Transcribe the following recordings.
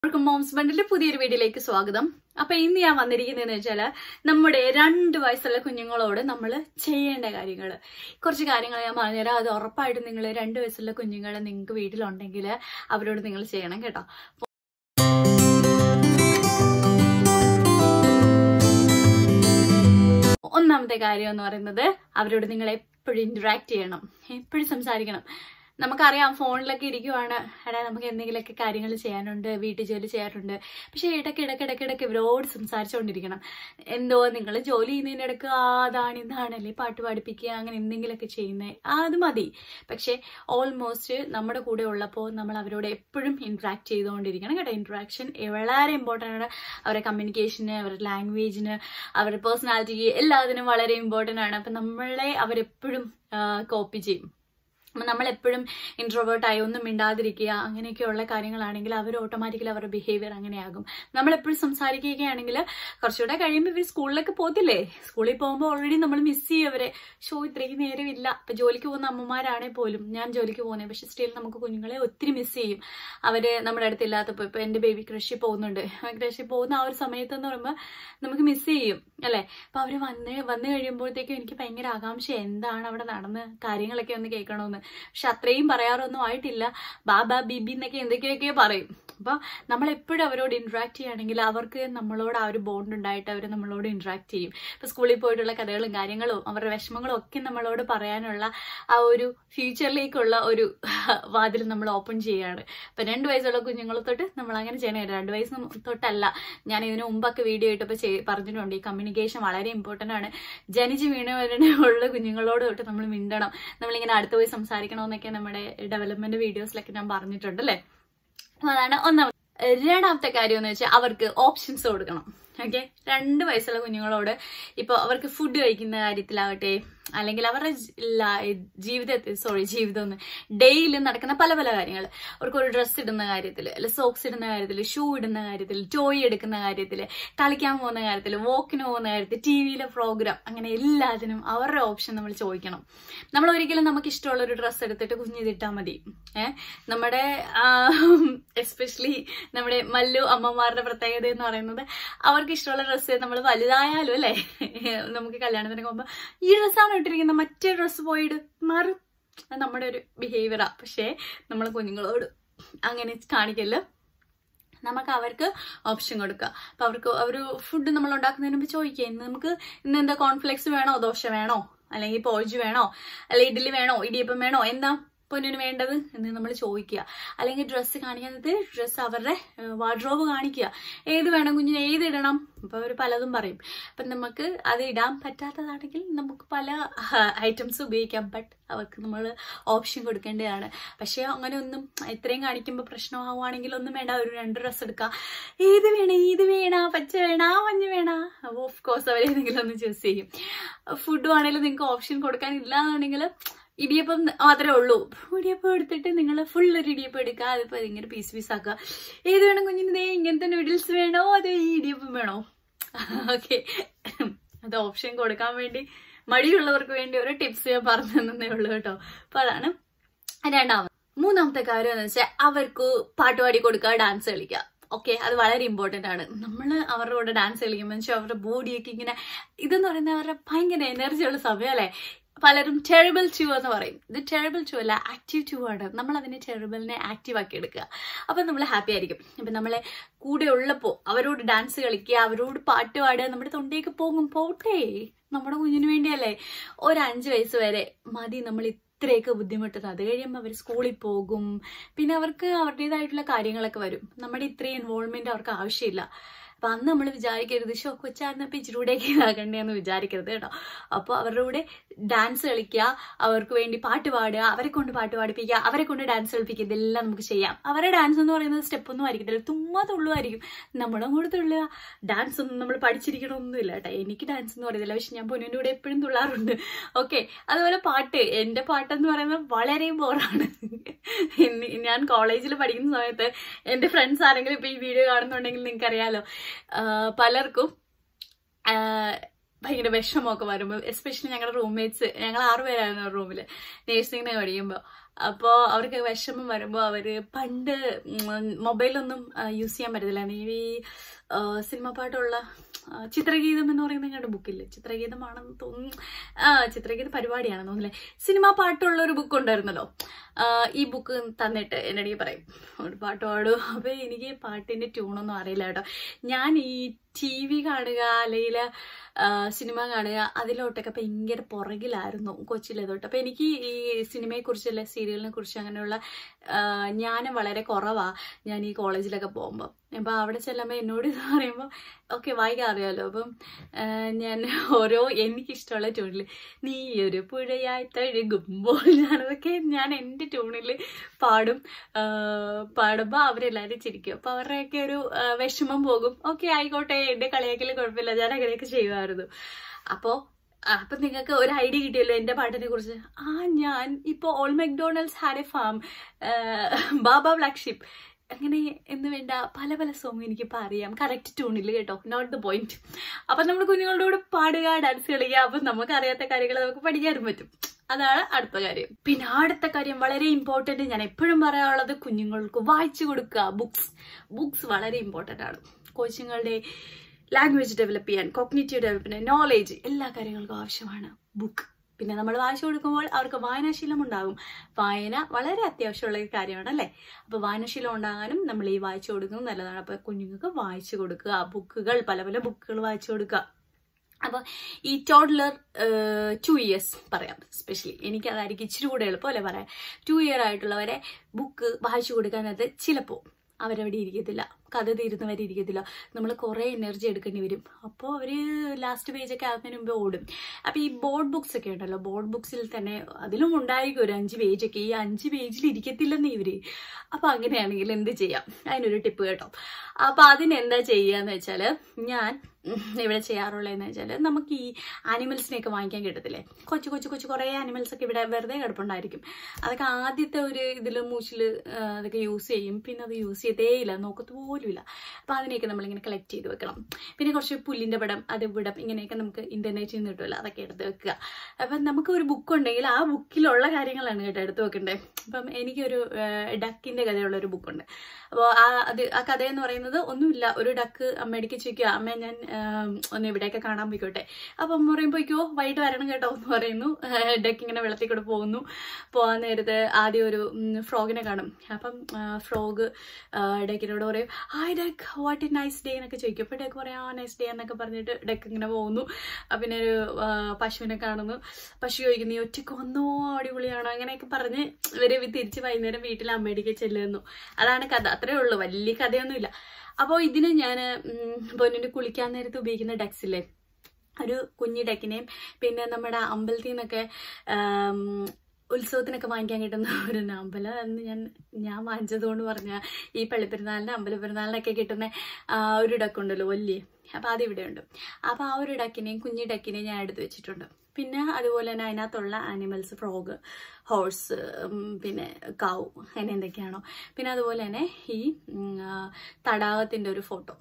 എല്ലാവർക്കും മോംസ് ബണ്ടിന്റെ പുതിയൊരു വീഡിയോയിലേക്ക് സ്വാഗതം അപ്പൊ ഇന്ന് ഞാൻ വന്നിരിക്കുന്നതെന്ന് വെച്ചാല് നമ്മുടെ രണ്ട് വയസ്സുള്ള കുഞ്ഞുങ്ങളോട് നമ്മൾ ചെയ്യേണ്ട കാര്യങ്ങൾ കുറച്ച് കാര്യങ്ങൾ ഞാൻ പറഞ്ഞുതരാം അത് ഉറപ്പായിട്ടും നിങ്ങൾ രണ്ട് വയസ്സുള്ള കുഞ്ഞുങ്ങൾ നിങ്ങൾക്ക് വീട്ടിലുണ്ടെങ്കിൽ അവരോട് നിങ്ങൾ ചെയ്യണം കേട്ടോ ഒന്നാമത്തെ കാര്യം എന്ന് പറയുന്നത് അവരോട് നിങ്ങൾ എപ്പോഴും ഇന്ററാക്ട് ചെയ്യണം എപ്പോഴും സംസാരിക്കണം നമുക്കറിയാം ഫോണിലൊക്കെ ഇരിക്കുവാണ് എടാ നമുക്ക് എന്തെങ്കിലുമൊക്കെ കാര്യങ്ങൾ ചെയ്യാനുണ്ട് വീട്ടിൽ ജോലി ചെയ്യാറുണ്ട് പക്ഷെ ഇടയ്ക്ക് ഇടയ്ക്ക് ഇടയ്ക്ക് ഇടയ്ക്ക് ഇവരോട് സംസാരിച്ചുകൊണ്ടിരിക്കണം എന്തോ നിങ്ങൾ ജോലി ചെയ്യുന്നതിൻ്റെ ഇടയ്ക്ക് ആ അതാണ് ഇതാണ് അല്ലേ പാട്ട് പഠിപ്പിക്കുക അങ്ങനെ എന്തെങ്കിലുമൊക്കെ ചെയ്യുന്നത് അത് മതി പക്ഷെ ഓൾമോസ്റ്റ് നമ്മുടെ കൂടെ ഉള്ളപ്പോൾ നമ്മൾ അവരോട് എപ്പോഴും ഇന്ററാക്ട് ചെയ്തുകൊണ്ടിരിക്കണം കേട്ടോ ഇന്ററാക്ഷൻ വളരെ ഇമ്പോർട്ടൻ്റ് ആണ് അവരുടെ കമ്മ്യൂണിക്കേഷന് അവരുടെ ലാംഗ്വേജിന് അവരുടെ പേഴ്സണാലിറ്റിക്ക് എല്ലാത്തിനും വളരെ ഇമ്പോർട്ടൻ്റ് ആണ് അപ്പം നമ്മളെ അവരെപ്പോഴും കോപ്പി ചെയ്യും അപ്പം നമ്മളെപ്പോഴും ഇൻട്രോവേർട്ടായി ഒന്നും മിണ്ടാതിരിക്കുക അങ്ങനെയൊക്കെയുള്ള കാര്യങ്ങളാണെങ്കിൽ അവർ ഓട്ടോമാറ്റിക്കലി അവരുടെ ബിഹേവിയർ അങ്ങനെയാകും നമ്മളെപ്പോഴും സംസാരിക്കുകയാണെങ്കിൽ കുറച്ചുകൂടെ കഴിയുമ്പോൾ ഇവർ സ്കൂളിലൊക്കെ പോകത്തില്ലേ സ്കൂളിൽ പോകുമ്പോൾ ഓൾറെഡി നമ്മൾ മിസ് ചെയ്യും അവരെ ഷോ ഇത്രയ്ക്ക് നേരമില്ല ഇപ്പം ജോലിക്ക് പോകുന്ന അമ്മമാരാണെങ്കിൽ പോലും ഞാൻ ജോലിക്ക് പോകുന്നത് പക്ഷെ സ്റ്റിൽ നമുക്ക് കുഞ്ഞുങ്ങളെ ഒത്തിരി മിസ് ചെയ്യും അവർ നമ്മുടെ അടുത്തില്ലാത്തപ്പോൾ ഇപ്പോൾ എൻ്റെ ബേബി കൃഷി പോകുന്നുണ്ട് കൃഷി പോകുന്ന ആ ഒരു സമയത്ത് എന്ന് പറയുമ്പോൾ നമുക്ക് മിസ് ചെയ്യും അല്ലേ അപ്പം അവർ വന്ന് വന്നു കഴിയുമ്പോഴത്തേക്കും എനിക്ക് ഭയങ്കര ആകാംക്ഷ എന്താണ് അവിടെ നടന്ന് കാര്യങ്ങളൊക്കെ ഒന്ന് കേൾക്കണമെന്ന് പക്ഷെ അത്രയും പറയാറൊന്നും ആയിട്ടില്ല ബാബ ബിബി എന്നൊക്കെ എന്തൊക്കെയൊക്കെയോ പറയും അപ്പോൾ നമ്മൾ എപ്പോഴും അവരോട് ഇന്ററാക്ട് ചെയ്യുകയാണെങ്കിൽ അവർക്ക് നമ്മളോട് ആ ഒരു ബോണ്ട് ഉണ്ടായിട്ട് അവർ നമ്മളോട് ഇന്ററാക്ട് ചെയ്യും ഇപ്പോൾ സ്കൂളിൽ പോയിട്ടുള്ള കഥകളും കാര്യങ്ങളും അവരുടെ വിഷമങ്ങളും ഒക്കെ നമ്മളോട് പറയാനുള്ള ആ ഒരു ഫ്യൂച്ചറിലേക്കുള്ള ഒരു വാതിൽ നമ്മൾ ഓപ്പൺ ചെയ്യുകയാണ് ഇപ്പം രണ്ട് വയസ്സുള്ള കുഞ്ഞുങ്ങൾ തൊട്ട് നമ്മൾ അങ്ങനെ ചെയ്യണം രണ്ട് വയസ്സ് തൊട്ടല്ല ഞാൻ ഇതിനു മുമ്പൊക്കെ വീഡിയോ ഇട്ടപ്പോൾ പറഞ്ഞിട്ടുണ്ട് ഈ കമ്മ്യൂണിക്കേഷൻ വളരെ ഇമ്പോർട്ടൻ്റ് ആണ് ജനിച്ച് വീണവരുടെ കുഞ്ഞുങ്ങളോട് തൊട്ട് നമ്മൾ മിണ്ടണം നമ്മളിങ്ങനെ അടുത്ത് പോയി സംസാരിക്കണമെന്നൊക്കെ നമ്മുടെ ഡെവലപ്മെന്റ് വീഡിയോസിലൊക്കെ ഞാൻ പറഞ്ഞിട്ടുണ്ട് അല്ലേ അതാണ് ഒന്നാമത് രണ്ടാമത്തെ കാര്യം എന്ന് വെച്ചാൽ അവർക്ക് ഓപ്ഷൻസ് കൊടുക്കണം ഓക്കെ രണ്ട് വയസ്സുള്ള കുഞ്ഞുങ്ങളോട് ഇപ്പോൾ അവർക്ക് ഫുഡ് കഴിക്കുന്ന കാര്യത്തിലാവട്ടെ അല്ലെങ്കിൽ അവരുടെ ജീവിതത്തിൽ സോറി ജീവിതം ഒന്ന് ഡെയിലി നടക്കുന്ന പല പല കാര്യങ്ങൾ അവർക്ക് ഒരു ഡ്രസ്സ് ഇടുന്ന കാര്യത്തിൽ അല്ലെ സോക്സ് ഇടുന്ന കാര്യത്തിൽ ഷൂ ഇടുന്ന കാര്യത്തിൽ ടോയ് എടുക്കുന്ന കാര്യത്തിൽ കളിക്കാൻ പോകുന്ന കാര്യത്തിൽ വോക്കിന് പോകുന്ന കാര്യത്തിൽ ടി വിയിലെ പ്രോഗ്രാം അങ്ങനെ എല്ലാത്തിനും അവരുടെ ഓപ്ഷൻ നമ്മൾ ചോദിക്കണം നമ്മൾ ഒരിക്കലും നമുക്ക് ഇഷ്ടമുള്ള ഒരു ഡ്രസ്സ് എടുത്തിട്ട് കുഞ്ഞിതിട്ടാൽ മതി ഏഹ് നമ്മുടെ എസ്പെഷ്യലി നമ്മുടെ മല്ലു അമ്മമാരുടെ പ്രത്യേകത എന്ന് പറയുന്നത് അവർക്ക് ഇഷ്ടമുള്ള ഡ്രസ്സ് നമ്മൾ വലുതായാലും അല്ലേ നമുക്ക് കല്യാണത്തിന് പോകുമ്പോൾ ഈ ഡ്രസ്സാണ് ഇട്ടിരിക്കുന്നത് മറ്റേ ഡ്രസ്സ് പോയിട്ട് മാറും നമ്മുടെ ഒരു ബിഹേവിയറാ പക്ഷേ നമ്മൾ കുഞ്ഞുങ്ങളോട് അങ്ങനെ കാണിക്കല് നമുക്ക് അവർക്ക് ഓപ്ഷൻ കൊടുക്കുക അപ്പൊ അവർക്ക് അവർ ഫുഡ് നമ്മൾ ഉണ്ടാക്കുന്നതിന് മുമ്പ് ചോദിക്കുക ഇന്ന് നമുക്ക് ഇന്ന് എന്താ കോൺഫ്ലെക്സ് വേണോ ദോശ വേണോ അല്ലെങ്കിൽ പോജ് വേണോ അല്ലെങ്കിൽ ഇഡ്ഡലി വേണോ ഇടിയപ്പം വേണോ എന്താ പൊന്നിന് വേണ്ടത് എന്ന് നമ്മൾ ചോദിക്കുക അല്ലെങ്കിൽ ഡ്രസ്സ് കാണിക്കുന്നത് ഡ്രസ്സ് അവരുടെ വാർഡ്രോബ് കാണിക്കുക ഏത് വേണം കുഞ്ഞിന് ഏത് ഇടണം അപ്പോൾ അവർ പലതും പറയും അപ്പം നമുക്ക് അത് ഇടാൻ പറ്റാത്തതാണെങ്കിൽ നമുക്ക് പല ഐറ്റംസ് ഉപയോഗിക്കാം ബട്ട് അവർക്ക് നമ്മൾ ഓപ്ഷൻ കൊടുക്കേണ്ടതാണ് പക്ഷേ അങ്ങനെ ഒന്നും ഇത്രയും കാണിക്കുമ്പോൾ പ്രശ്നമാവുകയാണെങ്കിൽ ഒന്നും വേണ്ട ഒരു രണ്ട് ഡ്രസ്സ് എടുക്കുക ഏത് വേണം ഏത് വേണ പച്ച വേണ മഞ്ഞ വേണ അപ്പോൾ ഓഫ് കോഴ്സ് അവരേതെങ്കിലും ഒന്ന് ചൂസ് ചെയ്യും ഫുഡും ആണെങ്കിലും നിങ്ങൾക്ക് ഓപ്ഷൻ കൊടുക്കാനില്ല എന്നുണ്ടെങ്കിൽ ഇടിയപ്പം മാത്രമേ ഉള്ളൂ ഇടിയപ്പം എടുത്തിട്ട് നിങ്ങൾ ഫുൾ ഒരു ഇടിയപ്പം എടുക്കുക അതിപ്പോൾ ഇങ്ങനെ പീസ് പീസ് ആക്കുക ഏത് വേണം കുഞ്ഞിന് ദേ ഇങ്ങനത്തെ നൂഡിൽസ് വേണോ അതോ ഈ ഇടിയപ്പം വേണോ ഓക്കെ അത് ഓപ്ഷൻ കൊടുക്കാൻ വേണ്ടി മടിയുള്ളവർക്ക് വേണ്ടി ഒരു ടിപ്സ് ഞാൻ പറഞ്ഞു തന്നേ ഉള്ളൂ കേട്ടോ അപ്പൊ അതാണ് രണ്ടാമത് മൂന്നാമത്തെ കാര്യം എന്ന് വെച്ചാൽ അവർക്ക് പാട്ടുപാടി കൊടുക്കുക ഡാൻസ് കളിക്കുക ഓക്കെ അത് വളരെ ഇമ്പോർട്ടൻ്റ് ആണ് നമ്മൾ അവരുടെ കൂടെ ഡാൻസ് കളിക്കുമ്പോൾ വെച്ചാൽ അവരുടെ ബോഡിയൊക്കെ ഇങ്ങനെ ഇതെന്ന് പറയുന്നത് അവരുടെ ഭയങ്കര എനർജിയുള്ള സമയം അല്ലേ പലരും ടെറിബിൾ ടു എന്ന് പറയും ഇത് ടെറിബിൾ ടു അല്ല ആക്റ്റീവ് ടു ആണ് നമ്മൾ അതിനെ ടെറിബിളിനെ ആക്റ്റീവ് ആക്കി എടുക്കുക അപ്പം നമ്മൾ ഹാപ്പി ആയിരിക്കും ഇപ്പം നമ്മളെ കൂടെ ഉള്ളപ്പോൾ അവരോട് ഡാൻസ് കളിക്കുക അവരോട് പാട്ട് പാടുക നമ്മുടെ തൊണ്ടയൊക്കെ പോകും പോട്ടെ നമ്മുടെ കുഞ്ഞിന് വേണ്ടിയല്ലേ ഒരു അഞ്ച് വയസ്സ് വരെ മതി നമ്മൾ ഇത്രയൊക്കെ ബുദ്ധിമുട്ടുന്നത് അത് കഴിയുമ്പോൾ അവർ സ്കൂളിൽ പോകും പിന്നെ അവർക്ക് അവരുടേതായിട്ടുള്ള കാര്യങ്ങളൊക്കെ വരും നമ്മുടെ ഇത്രയും ഇൻവോൾവ്മെന്റ് അവർക്ക് ആവശ്യമില്ല അപ്പൊ അന്ന് നമ്മൾ വിചാരിക്കരുത് ഷോ കൊച്ചായിരുന്നപ്പോൾ ഇച്ചിരി കൂടെയൊക്കെ ഇതാകണ്ടേന്ന് വിചാരിക്കരുത് കേട്ടോ അപ്പോൾ അവരുടെ കൂടെ ഡാൻസ് കളിക്കുക അവർക്ക് വേണ്ടി പാട്ട് പാടുക അവരെ കൊണ്ട് പാട്ട് പാടിപ്പിക്കുക അവരെ കൊണ്ട് ഡാൻസ് കളിപ്പിക്കുക ഇതെല്ലാം നമുക്ക് ചെയ്യാം അവരുടെ ഡാൻസ് എന്ന് പറയുന്നത് സ്റ്റെപ്പ് ഒന്നും ആയിരിക്കത്തില്ല തുമ്മാ തുള്ളുമായിരിക്കും നമ്മളും കൂടെ തുള്ളുക ഡാൻസ് ഒന്നും നമ്മൾ പഠിച്ചിരിക്കണമൊന്നുമില്ല കേട്ടോ എനിക്ക് ഡാൻസ് എന്ന് പറയുന്നില്ല പക്ഷെ ഞാൻ പൊന്നിൻ്റെ കൂടെ എപ്പോഴും തുള്ളാറുണ്ട് ഓക്കെ അതുപോലെ പാട്ട് എൻ്റെ പാട്ടെന്ന് പറയുന്നത് വളരെ ബോറാണ് ഞാൻ കോളേജിൽ പഠിക്കുന്ന സമയത്ത് എൻ്റെ ഫ്രണ്ട്സ് ആരെങ്കിലും ഇപ്പോൾ ഈ വീഡിയോ കാണുന്നുണ്ടെങ്കിൽ നിങ്ങൾക്ക് അറിയാലോ പലർക്കും ഭയങ്കര വിഷമമൊക്കെ വരുമ്പോൾ എസ്പെഷ്യലി ഞങ്ങളുടെ റൂംമേറ്റ്സ് ഞങ്ങൾ ആറുപേരായിരുന്നു റൂമിൽ നേഴ്സിങ്ങിന് പഠിക്കുമ്പോൾ അപ്പോൾ അവർക്ക് വിഷമം വരുമ്പോൾ അവര് പണ്ട് മൊബൈലൊന്നും യൂസ് ചെയ്യാൻ പറ്റത്തില്ല ഈ ആ, സിനിമ പാട്ടുള്ള ആ, ചിത്രഗീതം എന്ന് പറയുന്ന ഞങ്ങളുടെ ബുക്കില്ലേ ചിത്രഗീതമാണെന്ന് തോന്നുന്നു ആ ചിത്രഗീത പരിപാടിയാണെന്ന് തോന്നുന്നില്ലേ സിനിമ പാട്ടുള്ള ഒരു ബുക്ക് ഉണ്ടായിരുന്നല്ലോ ആ, ഈ ബുക്ക് തന്നിട്ട് എൻ്റെ അടുത്ത് പറയും ഒരു പാട്ട് പാടും അപ്പോൾ എനിക്ക് പാട്ടിൻ്റെ ട്യൂണൊന്നും അറിയില്ല കേട്ടോ ഞാൻ ഈ ടി വി കാണുക അല്ലെങ്കിൽ സിനിമ കാണുക അതിലോട്ടൊക്കെ ഭയങ്കര പുറകിലായിരുന്നു കൊച്ചിലെ തൊട്ട് അപ്പം എനിക്ക് ഈ സിനിമയെക്കുറിച്ചല്ല സീരിയലിനെ കുറിച്ച് അങ്ങനെയുള്ള ആ, ജ്ഞാനം വളരെ കുറവാ ഞാൻ ഈ കോളേജിലൊക്കെ പോകുമ്പോൾ അപ്പം അവിടെ ചെല്ലുമ്പോൾ എന്നോട് ഇത് പറയുമ്പോൾ ഓക്കെ വായിക്കാൻ അറിയാമല്ലോ അപ്പം ആ, ഞാൻ ഓരോ എനിക്കിഷ്ടമുള്ള ട്യൂണിൽ നീ ഒരു പുഴയായി തഴുകുമ്പോൾ ഞാനതൊക്കെ ഞാൻ എൻ്റെ ട്യൂണിൽ പാടും ആ, പാടുമ്പോൾ അവരെല്ലാവരും ചിരിക്കും അപ്പോൾ അവരുടെയൊക്കെ ഒരു ആ, വിഷമം പോകും ഓക്കെ ആയിക്കോട്ടെ എൻ്റെ കളിയാക്കൽ കുഴപ്പമില്ല ഞാൻ അങ്ങനെയൊക്കെ ചെയ്യുമായിരുന്നു അപ്പോൾ അപ്പൊ നിങ്ങൾക്ക് ഒരു ഐഡിയ കിട്ടിയല്ലോ എന്റെ പാട്ടിനെ കുറിച്ച് ആ ഞാൻ ഇപ്പൊ old McDonald's had a farm baba black sheep അങ്ങനെ എന്ന് വേണ്ട പല പല സോങ് എനിക്കിപ്പോൾ അറിയാം കറക്റ്റ് ട്യൂണിൽ കേട്ടോ നോട്ട് ദ പോയിന്റ് അപ്പം നമ്മൾ കുഞ്ഞുങ്ങളുടെ കൂടെ പാടുക ഡാൻസ് കളിക്കുക അപ്പം നമുക്ക് അറിയാത്ത കാര്യങ്ങൾ നമുക്ക് പഠിക്കാനും പറ്റും അതാണ് അടുത്ത കാര്യം പിന്നെ അടുത്ത കാര്യം വളരെ ഇമ്പോർട്ടന്റ് ഞാൻ എപ്പോഴും പറയാനുള്ളത് കുഞ്ഞുങ്ങൾക്ക് വായിച്ചു കൊടുക്കുക ബുക്സ് ബുക്സ് വളരെ ഇമ്പോർട്ടന്റ് ആണ് കോച്ചിങ്ങളുടെ ലാംഗ്വേജ് ഡെവലപ്പ് ചെയ്യാൻ കോഗ്നേറ്റീവ് ഡെവലപ്മെന്റ് നോളേജ് എല്ലാ കാര്യങ്ങൾക്കും ആവശ്യമാണ് ബുക്ക് പിന്നെ നമ്മൾ വായിച്ചു കൊടുക്കുമ്പോൾ അവർക്ക് വായനാശീലം ഉണ്ടാകും വായന വളരെ അത്യാവശ്യമുള്ള ഒരു കാര്യമാണ് അല്ലേ അപ്പോൾ വായനാശീലം ഉണ്ടാകാനും നമ്മൾ ഈ വായിച്ചു കൊടുക്കുന്നത് നല്ലതാണ് അപ്പോൾ കുഞ്ഞുങ്ങൾക്ക് വായിച്ചു കൊടുക്കുക ബുക്കുകൾ പല പല ബുക്കുകൾ വായിച്ചു കൊടുക്കുക അപ്പോൾ ഈ ടോഡ്ലർ ടു ഇയേഴ്സ് പറയാം സ്പെഷ്യലി എനിക്ക് അതായിരിക്കും ഇച്ചിരി കൂടെ എളുപ്പം അല്ലേ പറയാം ടു ഇയർ ആയിട്ടുള്ളവരെ ബുക്ക് വായിച്ചു കൊടുക്കാനത് ചിലപ്പോൾ അവരവിടെ ഇരിക്കത്തില്ല കഥ തീരുന്നവരെ ഇരിക്കത്തില്ല നമ്മൾ കുറേ എനർജി എടുക്കേണ്ടി വരും അപ്പോൾ അവർ ലാസ്റ്റ് പേജൊക്കെ ആകുന്നതിന് മുമ്പ് ഓടും അപ്പോൾ ഈ ബോർഡ് ബുക്സ് ഒക്കെ ഉണ്ടല്ലോ ബോർഡ് ബുക്സിൽ തന്നെ അതിലും ഉണ്ടായിരിക്കും ഒരു അഞ്ച് പേജൊക്കെ ഈ അഞ്ച് പേജിൽ ഇരിക്കത്തില്ലെന്ന് ഇവര് അപ്പോൾ അങ്ങനെയാണെങ്കിൽ എന്ത് ചെയ്യാം അതിനൊരു ടിപ്പ് കേട്ടോ അപ്പോൾ അതിനെന്താ ചെയ്യാന്ന് വെച്ചാൽ ഞാൻ ഇവിടെ ചെയ്യാറുള്ളതെന്ന് വെച്ചാൽ നമുക്ക് ഈ ആനിമൽസിനെയൊക്കെ വാങ്ങിക്കാൻ കിട്ടത്തില്ലേ കൊച്ചു കൊച്ചു കൊച്ചു കുറേ ആനിമൽസ് ഒക്കെ ഇവിടെ വെറുതെ കിടപ്പുണ്ടായിരിക്കും അതൊക്കെ ആദ്യത്തെ ഒരു ഇതിൽ മൂച്ചിൽ അതൊക്കെ യൂസ് ചെയ്യും പിന്നെ അത് യൂസ് ചെയ്തേ ഇല്ല നോക്കത്ത് പോലും ഇല്ല അപ്പോൾ അതിനെയൊക്കെ നമ്മളിങ്ങനെ കളക്ട് ചെയ്ത് വെക്കണം പിന്നെ കുറച്ച് പുല്ലിൻ്റെ പടം അത് വിടം ഇങ്ങനെയൊക്കെ നമുക്ക് ഇൻ്റർനെറ്റിൽ നിന്ന് കിട്ടുമല്ലോ അതൊക്കെ എടുത്ത് വെക്കുക അപ്പം നമുക്ക് ഒരു ബുക്ക് ഉണ്ടെങ്കിൽ ആ ബുക്കിലുള്ള കാര്യങ്ങളാണ് കേട്ടോ എടുത്ത് വെക്കണ്ടേ അപ്പം എനിക്കൊരു ഡക്കിൻ്റെ കഥയുള്ള ഒരു ബുക്കുണ്ട് അപ്പോൾ ആ അത് ആ കഥ എന്ന് പറയുന്നത് ഒന്നുമില്ല ഒരു ഡക്ക് അമ്മയടിക്ക് ചോദിക്കുക അമ്മ ഞാൻ ആം, ഒന്ന് ഇവിടെയൊക്കെ കാണാൻ പോയിക്കോട്ടെ അപ്പം അമ്മ പറയും പോയിക്കോ വൈകിട്ട് വരണം കേട്ടോ എന്ന് പറയുന്നു ഡക്ക് ഇങ്ങനെ വെള്ളത്തിൽ കൂടെ പോകുന്നു പോകാൻ നേരത്ത് ആദ്യം ഒരു ഫ്രോഗിനെ കാണും അപ്പം ഫ്രോഗ് ഡക്കിനോട് പറയും hi duck what a nice day എന്നൊക്കെ ചോദിക്കും അപ്പോൾ ഡക്ക് പറയാം ആ നൈസ് ഡേ എന്നൊക്കെ പറഞ്ഞിട്ട് ഡക്ക് ഇങ്ങനെ പോകുന്നു ആ, പിന്നെ ഒരു ആ, പശുവിനെ കാണുന്നു പശു ചോദിക്കുന്നു "നീ ഒറ്റയ്ക്ക് വന്നോ അടിപൊളിയാണോ അങ്ങനെയൊക്കെ പറഞ്ഞ് ഇവര് തിരിച്ച് വൈകുന്നേരം വീട്ടിൽ അമ്മയടിക്ക് ചെല്ലുന്നു അതാണ് കഥ അത്രേ ഉള്ളൂ വലിയ കഥയൊന്നുമില്ല അപ്പോൾ ഇതിന് ഞാൻ പൊന്നിന് കുളിക്കാൻ നേരത്ത് ഉപയോഗിക്കുന്ന ഡക്സില്ലേ ഒരു കുഞ്ഞു ഡക്കിനെയും പിന്നെ നമ്മുടെ അമ്പലത്തിൽ നിന്നൊക്കെ ആം, ഉത്സവത്തിനൊക്കെ വാങ്ങിക്കാൻ കിട്ടുന്ന ഒരു അമ്പലം അന്ന് ഞാൻ ഞാൻ വാങ്ങിച്ചത് കൊണ്ട് പറഞ്ഞ ഈ പള്ളിപ്പെരുന്നാളിൻ്റെ അമ്പലപ്പെരുന്നാളിനൊക്കെ കിട്ടുന്ന ആ, ഒരു ഡക്കുണ്ടല്ലോ വലിയ അപ്പോൾ അതിവിടെ ഉണ്ട് അപ്പോൾ ആ ഒരു ഡക്കിനെയും കുഞ്ഞു ഡക്കിനെയും ഞാൻ എടുത്ത് വെച്ചിട്ടുണ്ട് പിന്നെ അതുപോലെ തന്നെ അതിനകത്തുള്ള ആനിമൽസ് ഫ്രോഗ് ഹോഴ്സ് പിന്നെ കൗ അങ്ങനെ എന്തൊക്കെയാണോ പിന്നെ അതുപോലെ തന്നെ ഈ ഉം, ആ, തടാകത്തിൻ്റെ ഒരു ഫോട്ടോ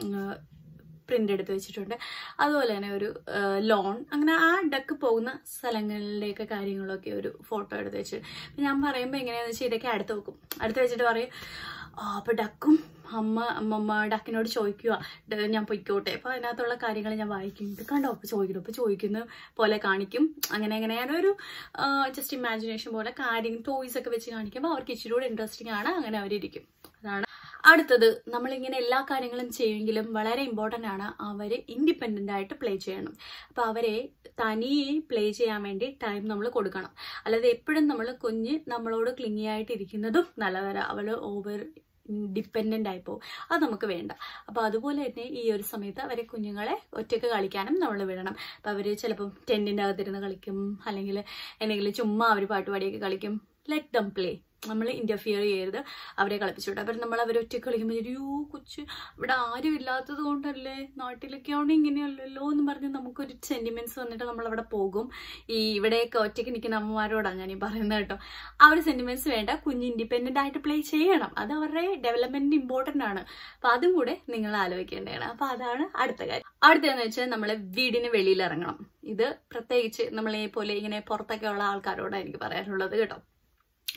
പ്രിന്റ് എടുത്ത് വെച്ചിട്ടുണ്ട് അതുപോലെ തന്നെ ഒരു ലോൺ അങ്ങനെ ആ ഡക്ക് പോകുന്ന സ്ഥലങ്ങളിലേക്ക് കാര്യങ്ങളൊക്കെ ഒരു ഫോട്ടോ എടുത്ത് വെച്ച് ഞാൻ പറയുമ്പോൾ എങ്ങനെയാണെന്ന് വെച്ചാൽ ഇതൊക്കെ അടുത്ത് വെക്കും അടുത്ത് വെച്ചിട്ട് പറയും ആ അപ്പോൾ ഡക്കും അമ്മ അമ്മമ്മ ഡക്കിനോട് ചോദിക്കുക "ഡ- ഞാൻ പൊയ്ക്കോട്ടെ അപ്പോൾ അതിനകത്തുള്ള കാര്യങ്ങൾ ഞാൻ വായിക്കും ഇത് കണ്ടോ അപ്പോൾ ചോദിക്കുന്നു അപ്പോൾ ചോദിക്കുന്ന പോലെ കാണിക്കും അങ്ങനെ അങ്ങനെ ഞാനൊരു ജസ്റ്റ് ഇമാജിനേഷൻ പോലെ കാര്യം ടോയ്സ് ഒക്കെ വെച്ച് കാണിക്കുമ്പോൾ അവർക്ക് ഇച്ചിരി കൂടെ ഇൻട്രസ്റ്റിംഗ് ആണ് അങ്ങനെ അവരിയ്ക്കും അതാണ് അടുത്തത് നമ്മളിങ്ങനെ എല്ലാ കാര്യങ്ങളും ചെയ്യുമെങ്കിലും വളരെ ഇമ്പോർട്ടൻ്റ് ആണ് അവർ ഇൻഡിപെൻഡൻ്റ് ആയിട്ട് പ്ലേ ചെയ്യണം അപ്പോൾ അവരെ തനിയെ പ്ലേ ചെയ്യാൻ വേണ്ടി ടൈം നമ്മൾ കൊടുക്കണം അല്ലാതെ എപ്പോഴും നമ്മൾ കുഞ്ഞ് നമ്മളോട് ക്ലിങ്ങി ആയിട്ട് ഇരിക്കുന്നതും നല്ലതല്ല അവൾ ഓവർ ഡിപ്പെൻഡൻ്റ് ആയിപ്പോവും അത് നമുക്ക് വേണ്ട അപ്പോൾ അതുപോലെ തന്നെ ഈ ഒരു സമയത്ത് അവരെ കുഞ്ഞുങ്ങളെ ഒറ്റയ്ക്ക് കളിക്കാനും നമ്മൾ വിടണം അപ്പോൾ അവർ ചിലപ്പം ടെൻറ്റിൻ്റെ അകത്തിരുന്ന് കളിക്കും അല്ലെങ്കിൽ എന്തെങ്കിലും ചുമ്മാ അവർ പാട്ടുപാടിയൊക്കെ കളിക്കും ലെറ്റ് ദം പ്ലേ നമ്മൾ ഇന്റർഫിയർ ചെയ്യരുത് അവരെ കളിപ്പിച്ചുവിടും അപ്പം നമ്മൾ അവർ ഒറ്റയ്ക്ക് കളിക്കുമ്പോൾ അയ്യോ കൊച്ചു ഇവിടെ ആരും ഇല്ലാത്തത് കൊണ്ടല്ലേ നാട്ടിലൊക്കെ ആവണം ഇങ്ങനെയല്ലല്ലോ എന്ന് പറഞ്ഞ് നമുക്കൊരു സെന്റിമെന്റ്സ് വന്നിട്ട് നമ്മൾ അവിടെ പോകും ഈ ഇവിടെയൊക്കെ ഒറ്റയ്ക്ക് നിൽക്കുന്ന അമ്മമാരോടാണ് ഞാൻ ഈ പറയുന്നത് കേട്ടോ ആ ഒരു സെന്റിമെന്റ്സ് വേണ്ട കുഞ്ഞ് ഇൻഡിപെൻഡന്റ് ആയിട്ട് പ്ലേ ചെയ്യണം അത് അവരുടെ ഡെവലപ്മെന്റിന് ഇമ്പോർട്ടന്റ് ആണ് അപ്പൊ അതും കൂടെ നിങ്ങൾ ആലോചിക്കേണ്ടതാണ് അപ്പൊ അതാണ് അടുത്ത കാര്യം അടുത്തതെന്ന് വെച്ചാൽ നമ്മൾ വീടിന് വെളിയിൽ ഇറങ്ങണം ഇത് പ്രത്യേകിച്ച് നമ്മളെ പോലെ ഇങ്ങനെ പുറത്തൊക്കെ ഉള്ള ആൾക്കാരോടാണ് എനിക്ക് പറയാനുള്ളത് കേട്ടോ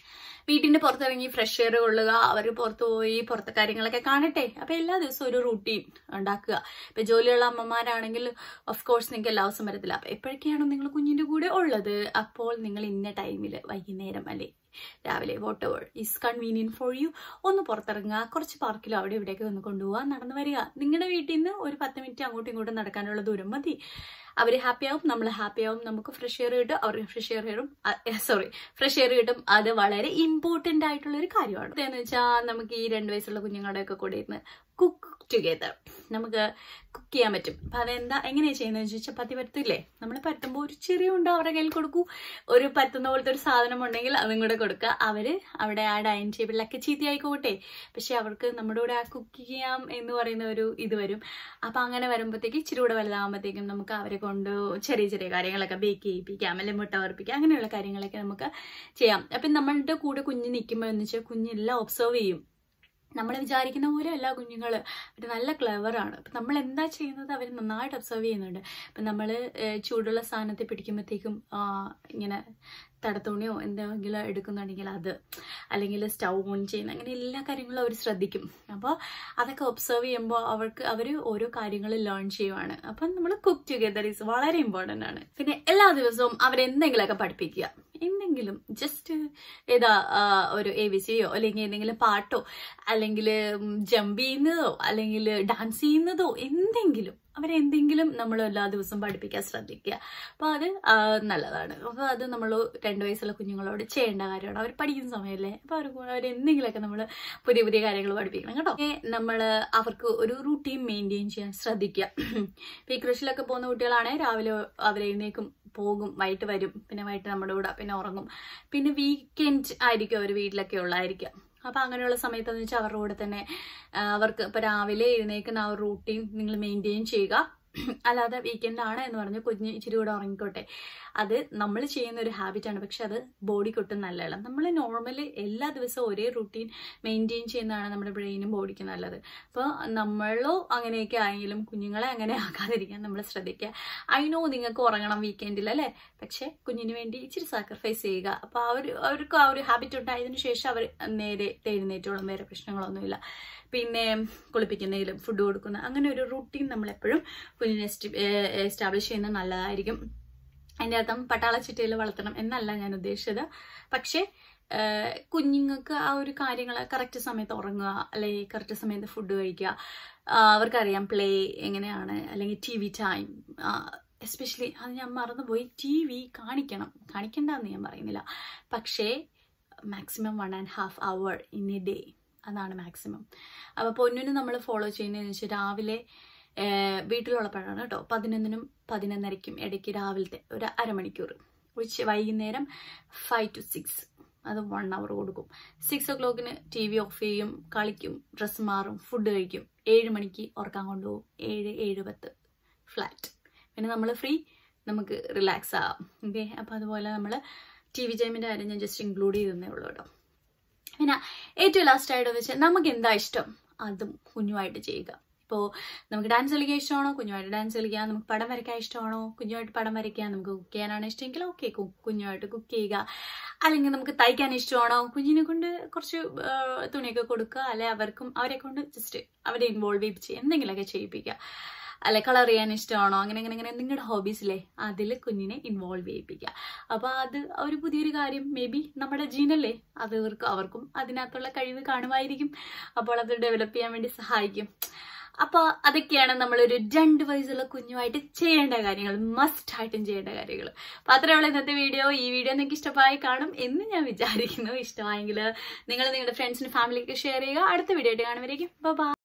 വീട്ടിന്റെ പുറത്തിറങ്ങി ഫ്രഷ് എയർ കൊള്ളുക അവർ പുറത്ത് പോയി പുറത്തെ കാര്യങ്ങളൊക്കെ കാണട്ടെ അപ്പൊ എല്ലാ ദിവസവും ഒരു റൂട്ടീൻ ഉണ്ടാക്കുക ഇപ്പൊ ജോലിയുള്ള അമ്മമാരാണെങ്കിൽ ഓഫ് കോഴ്സ് നിങ്ങൾക്ക് എല്ലാ ദിവസവും വരത്തില്ല അപ്പൊ എപ്പോഴൊക്കെയാണോ നിങ്ങൾ കുഞ്ഞിന്റെ കൂടെ ഉള്ളത് അപ്പോൾ നിങ്ങൾ ഇന്ന ടൈമിൽ വൈകുന്നേരം അല്ലെ രാവിലെ whatever is convenient for you ഒന്ന് പുറത്തിറങ്ങുക കുറച്ച് പാർക്കിലോ അവിടെ ഇവിടെയൊക്കെ ഒന്ന് കൊണ്ടുപോകുക നടന്നു വരിക നിങ്ങളുടെ വീട്ടിൽ നിന്ന് ഒരു പത്ത് മിനിറ്റ് അങ്ങോട്ടും ഇങ്ങോട്ടും നടക്കാനുള്ള ദൂരം മതി അവർ ഹാപ്പി ആവും നമ്മൾ ഹാപ്പി ആവും നമുക്ക് ഫ്രഷ് എയർ കിട്ടും അവർക്ക് ഫ്രഷ് എയർ കിട്ടും സോറി ഫ്രഷ് എയർ കിട്ടും അത് വളരെ ഇമ്പോർട്ടന്റ് ആയിട്ടുള്ള ഒരു കാര്യമാണ് എന്ന് വെച്ചാൽ നമുക്ക് ഈ രണ്ട് വയസ്സുള്ള കുഞ്ഞുങ്ങളുടെ ഒക്കെ കൂടെ ഇരുന്ന് കുക്ക് ടുഗെദർ നമുക്ക് കുക്ക് ചെയ്യാൻ പറ്റും അപ്പൊ അതെന്താ എങ്ങനെയാ ചെയ്യുന്നത് വെച്ചാൽ ചപ്പാത്തി പരത്തില്ലേ നമ്മൾ പരത്തുമ്പോൾ ഒരു ചെറിയ ഉണ്ട അവരുടെ കയ്യിൽ കൊടുക്കൂ ഒരു പറ്റുന്ന പോലത്തെ ഒരു സാധനം ഉണ്ടെങ്കിൽ അതും കൂടെ കൊടുക്കുക അവര് അവിടെ ആ ഡൈനിങ് ടേബിളിലൊക്കെ ചീത്തയായിക്കോട്ടെ പക്ഷെ അവർക്ക് നമ്മുടെ കൂടെ ആ കുക്ക് ചെയ്യാം എന്ന് പറയുന്ന ഒരു ഇത് വരും അപ്പൊ അങ്ങനെ വരുമ്പോഴത്തേക്ക് ഇച്ചിരി കൂടെ വലുതാകുമ്പോഴത്തേക്കും നമുക്ക് അവരെ കൊണ്ട് ചെറിയ ചെറിയ കാര്യങ്ങളൊക്കെ ബേക്ക് ചെയ്യിപ്പിക്കാം അല്ലെങ്കിൽ മുട്ട വറുപ്പിക്കാം അങ്ങനെയുള്ള കാര്യങ്ങളൊക്കെ നമുക്ക് ചെയ്യാം അപ്പം നമ്മളുടെ കൂടെ കുഞ്ഞ് നിൽക്കുമ്പോഴെന്ന് വെച്ചാൽ കുഞ്ഞെല്ലാം ഒബ്സർവ് ചെയ്യും നമ്മൾ വിചാരിക്കുന്ന പോലെ അല്ല കുഞ്ഞുങ്ങൾ അവർ നല്ല ക്ലെവറാണ് അപ്പം നമ്മൾ എന്താ ചെയ്യുന്നത് അവർ നന്നായിട്ട് ഒബ്സർവ് ചെയ്യുന്നുണ്ട് അപ്പം നമ്മൾ ചൂടുള്ള സാധനത്തെ പിടിക്കുമ്പോഴത്തേക്കും ഇങ്ങനെ തടത്തുണിയോ എന്തെങ്കിലും എടുക്കുന്നുണ്ടെങ്കിൽ അത് അല്ലെങ്കിൽ സ്റ്റൗ ഓൺ ചെയ്യുന്ന അങ്ങനെ എല്ലാ കാര്യങ്ങളും അവർ ശ്രദ്ധിക്കും അപ്പോൾ അതൊക്കെ ഒബ്സർവ് ചെയ്യുമ്പോൾ അവർക്ക് അവർ ഓരോ കാര്യങ്ങൾ ലേൺ ചെയ്യുവാണ് അപ്പം നമ്മൾ കുക്ക് ടുഗെദർ ഈസ് വളരെ ഇമ്പോർട്ടൻ്റ് ആണ് പിന്നെ എല്ലാ ദിവസവും അവരെന്തെങ്കിലുമൊക്കെ പഠിപ്പിക്കുക എന്തെങ്കിലും ജസ്റ്റ് ഏതാ ഒരു എ ബി സിയോ അല്ലെങ്കിൽ എന്തെങ്കിലും പാട്ടോ അല്ലെങ്കിൽ ജമ്പ് ചെയ്യുന്നതോ അല്ലെങ്കിൽ ഡാൻസ് ചെയ്യുന്നതോ എന്തെങ്കിലും അവരെന്തെങ്കിലും നമ്മൾ എല്ലാ ദിവസവും പഠിപ്പിക്കാൻ ശ്രദ്ധിക്കുക അപ്പോൾ അത് നല്ലതാണ് അപ്പോൾ അത് നമ്മൾ രണ്ട് വയസ്സുള്ള കുഞ്ഞുങ്ങളോട് ചെയ്യേണ്ട കാര്യമാണ് അവർ പഠിക്കുന്ന സമയമല്ലേ അപ്പോൾ അവർ അവരെന്തെങ്കിലുമൊക്കെ നമ്മൾ പുതിയ പുതിയ കാര്യങ്ങൾ പഠിപ്പിക്കണം കേട്ടോ നമ്മൾ അവർക്ക് ഒരു റൂട്ടീൻ മെയിൻറ്റെയിൻ ചെയ്യാൻ ശ്രദ്ധിക്കുക ഇപ്പോൾ ഈ കൃഷിയിലൊക്കെ പോകുന്ന കുട്ടികളാണെങ്കിൽ രാവിലെ അവരെഴുന്നേക്കും പോകും വൈകിട്ട് വരും പിന്നെ വൈകിട്ട് നമ്മുടെ കൂടെ പിന്നെ ഉറങ്ങും പിന്നെ വീക്കെൻഡ് ആയിരിക്കും അവർ വീട്ടിലൊക്കെ ഉള്ളായിരിക്കാം അപ്പം അങ്ങനെയുള്ള സമയത്തെന്ന് വെച്ചാൽ അവരുടെ കൂടെ തന്നെ അവർക്ക് ഇപ്പം രാവിലെ എഴുന്നേക്കുന്ന ആ ഒരു റൂട്ടീൻ നിങ്ങൾ മെയിൻറ്റെയിൻ ചെയ്യുക അല്ലാതെ വീക്കെൻഡ് ആണ് എന്ന് പറഞ്ഞ് കുഞ്ഞ് ഇച്ചിരി കൂടെ ഉറങ്ങിക്കോട്ടെ അത് നമ്മൾ ചെയ്യുന്ന ഒരു ഹാബിറ്റാണ് പക്ഷെ അത് ബോഡിക്കൊട്ടും നല്ലതല്ല നമ്മൾ നോർമലി എല്ലാ ദിവസവും ഒരേ റൂട്ടീൻ മെയിൻറ്റെയിൻ ചെയ്യുന്നതാണ് നമ്മുടെ ബ്രെയിനും ബോഡിക്ക് നല്ലത് അപ്പോൾ നമ്മളോ അങ്ങനെയൊക്കെ ആയെങ്കിലും കുഞ്ഞുങ്ങളെ അങ്ങനെ ആക്കാതിരിക്കാൻ നമ്മൾ ശ്രദ്ധിക്കുക ഐ നോ നിങ്ങൾക്ക് ഉറങ്ങണം വീക്കെൻഡിൽ അല്ലേ പക്ഷെ കുഞ്ഞിന് വേണ്ടി ഇച്ചിരി സാക്രിഫൈസ് ചെയ്യുക അപ്പോൾ ആ ഒരു അവർക്ക് ആ ഒരു ഹാബിറ്റ് ഉണ്ടായതിനു ശേഷം അവർ നേരെ എഴുന്നേറ്റോളം വേറെ പ്രശ്നങ്ങളൊന്നുമില്ല പിന്നെ കുളിപ്പിക്കുന്നതിലും ഫുഡ് കൊടുക്കുന്ന അങ്ങനെ ഒരു റൂട്ടീൻ നമ്മളെപ്പോഴും കുഞ്ഞിനെ എസ്റ്റാബ്ലിഷ് ചെയ്യുന്നത് നല്ലതായിരിക്കും അതിൻ്റെ അർത്ഥം പട്ടാള ചിട്ടയിൽ വളർത്തണം എന്നല്ല ഞാൻ ഉദ്ദേശിച്ചത് പക്ഷേ കുഞ്ഞുങ്ങൾക്ക് ആ ഒരു കാര്യങ്ങൾ കറക്റ്റ് സമയത്ത് ഉറങ്ങുക അല്ലെങ്കിൽ കറക്റ്റ് സമയത്ത് ഫുഡ് കഴിക്കുക അവർക്കറിയാം പ്ലേ എങ്ങനെയാണ് അല്ലെങ്കിൽ ടി വി ടൈം എസ്പെഷ്യലി അത് ഞാൻ മറന്നുപോയി ടി വി കാണിക്കണം കാണിക്കണ്ടെന്ന് ഞാൻ പറയുന്നില്ല പക്ഷേ maximum one and half hour in a day അതാണ് മാക്സിമം അപ്പോൾ പൊന്നിന് നമ്മൾ ഫോളോ ചെയ്യുന്നതെന്ന് വെച്ചാൽ രാവിലെ വീട്ടിലുള്ളപ്പോഴാണ് കേട്ടോ പതിനൊന്നിനും പതിനൊന്നരയ്ക്കും ഇടയ്ക്ക് രാവിലത്തെ ഒരു അരമണിക്കൂർ ഉച്ച വൈകുന്നേരം ഫൈവ് ടു സിക്സ് അത് വൺ അവർ കൊടുക്കും സിക്സ് ഒ ക്ലോക്കിന് ടി വി ഓഫ് ചെയ്യും കളിക്കും ഡ്രസ്സ് മാറും ഫുഡ് കഴിക്കും ഏഴ് മണിക്ക് ഉറക്കാൻ കൊണ്ടുപോകും ഏഴ് ഏഴ് പത്ത് ഫ്ലാറ്റ് പിന്നെ നമ്മൾ ഫ്രീ നമുക്ക് റിലാക്സ് ആവാം ഓക്കെ അപ്പോൾ അതുപോലെ നമ്മൾ ടി വി ടൈമിൻ്റെ കാര്യം ഞാൻ ജസ്റ്റ് ഇൻക്ലൂഡ് ചെയ്തേ ഉള്ളൂ കേട്ടോ പിന്നെ ഏറ്റവും ലാസ്റ്റ് ആയിട്ട് വെച്ചാൽ നമുക്ക് എന്താ ഇഷ്ടം അതും കുഞ്ഞുമായിട്ട് ചെയ്യുക ഇപ്പോൾ നമുക്ക് ഡാൻസ് കളിക്കാൻ ഇഷ്ടമാണോ കുഞ്ഞുമായിട്ട് ഡാൻസ് കളിക്കുക നമുക്ക് പടം വരയ്ക്കാൻ ഇഷ്ടമാണോ കുഞ്ഞുമായിട്ട് പടം വരയ്ക്കുക നമുക്ക് കുക്ക് ചെയ്യാനാണ് ഇഷ്ടമെങ്കിൽ ഓക്കെ കുഞ്ഞുമായിട്ട് കുക്ക് ചെയ്യുക അല്ലെങ്കിൽ നമുക്ക് തയ്ക്കാൻ ഇഷ്ടമാണോ കുഞ്ഞിനെ കൊണ്ട് കുറച്ച് തുണിയൊക്കെ കൊടുക്കുക അല്ലെ അവർക്കും അവരെ കൊണ്ട് ജസ്റ്റ് അവരെ ഇൻവോൾവ് ചെയ്ത് ചെയ്യുക എന്തെങ്കിലുമൊക്കെ ചെയ്യിപ്പിക്കുക അല്ലെ കളർ ചെയ്യാൻ ഇഷ്ടമാണോ അങ്ങനെ അങ്ങനെ അങ്ങനെ നിങ്ങളുടെ ഹോബീസിലെ അതിൽ കുഞ്ഞിനെ ഇൻവോൾവ് ചെയ്യിപ്പിക്കുക അപ്പോൾ അത് ഒരു പുതിയൊരു കാര്യം മേ ബി നമ്മുടെ ജീനല്ലേ അത് ഇവർക്ക് അവർക്കും അതിനകത്തുള്ള കഴിവ് കാണുമായിരിക്കും അപ്പോൾ അത് ഡെവലപ്പ് ചെയ്യാൻ വേണ്ടി സഹായിക്കും അപ്പോൾ അതൊക്കെയാണ് നമ്മളൊരു രണ്ട് വയസ്സുള്ള കുഞ്ഞുമായിട്ട് ചെയ്യേണ്ട കാര്യങ്ങൾ മസ്റ്റ് ആയിട്ടും ചെയ്യേണ്ട കാര്യങ്ങൾ അപ്പോൾ അത്രയുള്ള ഇന്നത്തെ വീഡിയോ ഈ വീഡിയോ നിങ്ങൾക്ക് ഇഷ്ടമായി കാണും എന്ന് ഞാൻ വിചാരിക്കുന്നു ഇഷ്ടമായെങ്കിൽ നിങ്ങൾ നിങ്ങളുടെ ഫ്രണ്ട്സിന് ഫാമിലിക്ക് ഷെയർ ചെയ്യുക അടുത്ത വീഡിയോ ആയിട്ട് കാണുമ്പോഴേക്കും ബൈ